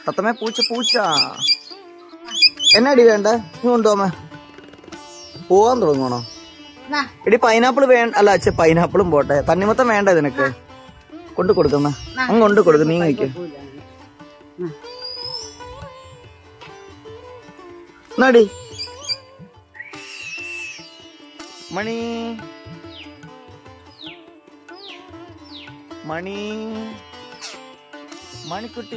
തത്തമ്മ പൂച്ച പൂച്ച എന്നാടി വേണ്ട നീ കൊണ്ടുപോമേ പോവാൻ തുടങ്ങണോ നാ, എടി പൈനാപ്പിൾ വേണ്ട അല്ല അച്ഛ പൈനാപ്പിളും പോട്ടെ തണ്ണിമത്തം വേണ്ട നിനക്ക് കൊണ്ട് കൊടുക്കുന്ന അങ്ങ് കൊണ്ട് കൊടുക്കും നീ കഴിക്കും പോവില്ല. നാ. നടി മണി മണി മണിക്കുട്ടി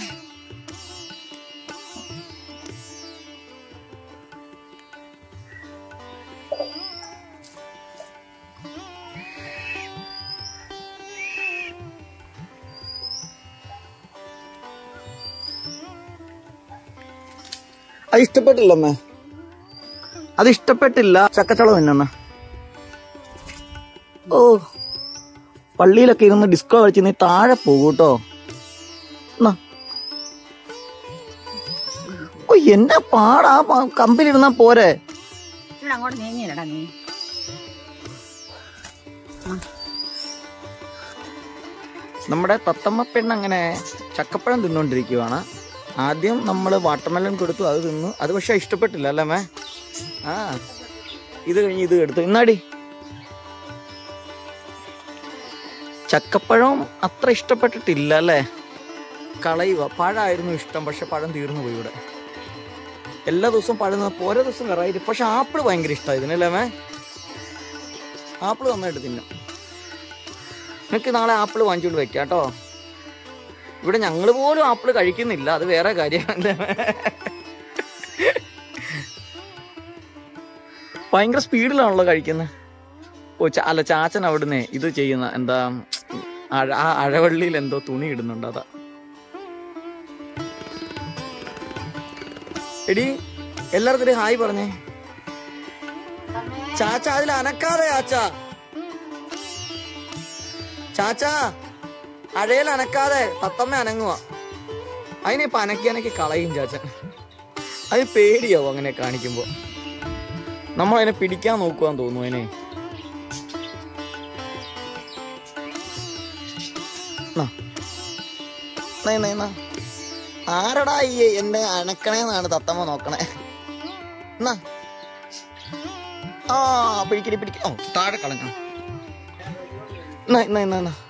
അത് ഇഷ്ടപ്പെട്ടില്ല അമ്മേ അത് ഇഷ്ടപ്പെട്ടില്ല ചക്കച്ചോളം തിന്നമ്മ ഓ പള്ളിയിലൊക്കെ ഇരുന്ന് ഡിസ്കോ കളിച്ച് നീ താഴെ പോകും കേട്ടോ എന്നാ. ഓ എന്നെ പാടാ പ- കമ്പിൽ ഇരുന്നാ പോരെ ഇച്ചിരി അങ്ങോട്ട് നീങ്ങിയില്ലടാ നീ നമ്മുടെ തത്തമ്മ പെണ്ണ് അങ്ങനെ ചക്കപ്പഴം തിന്നുകൊണ്ടിരിക്കുവാണ് ആദ്യം നമ്മൾ വാട്ടർമെലൺ കൊടുത്തു അത് തിന്നു അത് പക്ഷെ ഇഷ്ടപ്പെട്ടില്ല അല്ലേ മേ ആ ഇത് കഴിഞ്ഞ് ഇത് എടുത്തു ഇന്നാടി ചക്കപ്പഴം അത്ര ഇഷ്ടപ്പെട്ടിട്ടില്ല അല്ലേ കളയുക പഴമായിരുന്നു ഇഷ്ടം പക്ഷെ പഴം തീർന്നു പോയി ഇവിടെ എല്ലാ ദിവസവും പഴം തിന്നപ്പോ ഓരോ ദിവസം വെറൈറ്റി പക്ഷെ ആപ്പിൾ ഭയങ്കര ഇഷ്ടമായി ഇതിനല്ലേ മേ ആപ്പിൾ നന്നായിട്ട് തിന്നും നിനക്ക് നാളെ ആപ്പിൾ വാങ്ങിച്ചുകൊണ്ട് വെക്കാം കേട്ടോ ഇവിടെ ഞങ്ങൾ പോലും ആപ്പിൾ കഴിക്കുന്നില്ല അത് വേറെ കാര്യമാണ് ഭയങ്കര സ്പീഡിലാണല്ലോ കഴിക്കുന്നത് ഓ ചാ- അല്ല ചാച്ചൻ അവിടുന്ന് ഇത് ചെയ്യുന്ന എന്താ അഴ- ആ അഴവള്ളിയിൽ എന്തോ തുണി ഇടുന്നുണ്ട് അതാ എടി എല്ലാവർക്കും ഒരു ഹായ് പറഞ്ഞേ ചാച്ച അതിൽ അനക്കാതെ ചാച്ച ചാച്ചാ അഴയിൽ അനക്കാതെ തത്തമ്മ അനങ്ങുക അതിനെ ഇപ്പൊ അനക്കി അനക്കി കളയും ചാച്ചൻ അത് പേടിയാവും അങ്ങനെ കാണിക്കുമ്പോ നമ്മൾ അതിനെ പിടിക്കാൻ നോക്കുവാന്ന് തോന്നുന്നു അതിനെ നാ. നാ, നാ, നാ. ആരടാ ഈ എന്നെ അനക്കണേന്നാണ് തത്തമ്മ നോക്കണേ എന്നാ ആ പിടിക്കടി പിടിക്ക ഓ താഴെ കളഞ്ഞോ എന്നാ എന്നാ എന്നാ എന്നാ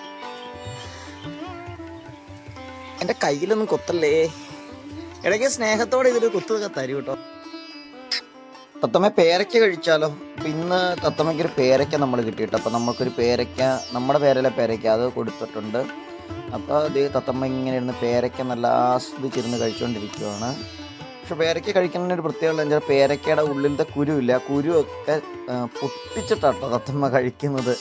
എന്റെ കയ്യിലൊന്നും കൊത്തല്ലേ ഇടയ്ക്ക് സ്നേഹത്തോടെ ഇതൊരു കുത്തൊക്കെ തരും കേട്ടോ തത്തമ്മ പേരയ്ക്ക കഴിച്ചാലോ അപ്പൊ ഇന്ന് തത്തമ്മയ്ക്ക് ഒരു പേരയ്ക്ക നമ്മൾ കിട്ടിയിട്ട് അപ്പൊ നമുക്കൊരു പേരയ്ക്ക നമ്മുടെ പേരിലെ പേരയ്ക്ക അത് കൊടുത്തിട്ടുണ്ട് അപ്പൊ ഇത് തത്തമ്മ ഇങ്ങനെ ഇരുന്ന് പേരയ്ക്ക നല്ല ആസ്വദിച്ചിരുന്ന് കഴിച്ചുകൊണ്ടിരിക്കുവാണ് പക്ഷെ പേരയ്ക്ക കഴിക്കുന്നതിന് ഒരു പ്രത്യേകത എന്താ പേരയ്ക്കയുടെ ഉള്ളിലത്തെ കുരുവില്ല ആ കുരുവൊക്കെ ആ, പൊട്ടിച്ചിട്ടാട്ടോ തത്തമ്മ കഴിക്കുന്നത്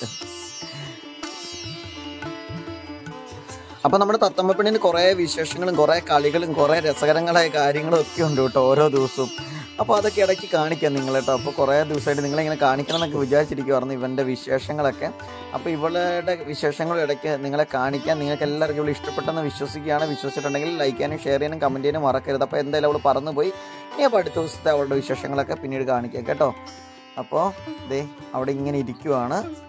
അപ്പൊ നമ്മുടെ തത്തമ്മപ്പെണ്ണിന് കുറെ വിശേഷങ്ങളും കുറെ കളികളും കുറെ രസകരങ്ങളായ കാര്യങ്ങളും ഒക്കെ ഉണ്ട് കേട്ടോ ഓരോ ദിവസവും അപ്പൊ അതൊക്കെ ഇടയ്ക്ക് കാണിക്കാം നിങ്ങൾ കേട്ടോ അപ്പൊ കുറെ ദിവസമായിട്ട് നിങ്ങളിങ്ങനെ കാണിക്കണം എന്നൊക്കെ വിചാരിച്ചിരിക്കുവായിരുന്നു ഇവന്റെ വിശേഷങ്ങളൊക്കെ അപ്പൊ ഇവളുടെ വിശേഷങ്ങൾ ഇടയ്ക്ക് നിങ്ങളെ കാണിക്കാൻ നിങ്ങൾക്ക് എല്ലാവർക്കും ഇവിടെ ഇഷ്ടപ്പെട്ടെന്ന് വിശ്വസിക്കുകയാണ് വിശ്വസിച്ചിട്ടുണ്ടെങ്കിൽ ലൈക്ക് ചെയ്യാനും ഷെയർ ചെയ്യാനും കമന്റ് ചെയ്യാനും മറക്കരുത് അപ്പൊ എന്തായാലും അവൾ പറന്നു പോയി ഇനി അപ്പോൾ അടുത്ത ദിവസത്തെ അവളുടെ വിശേഷങ്ങളൊക്കെ പിന്നീട് കാണിക്കാം കേട്ടോ അപ്പോൾ ദേ അവിടെ ഇങ്ങനെ ഇരിക്കുവാണ്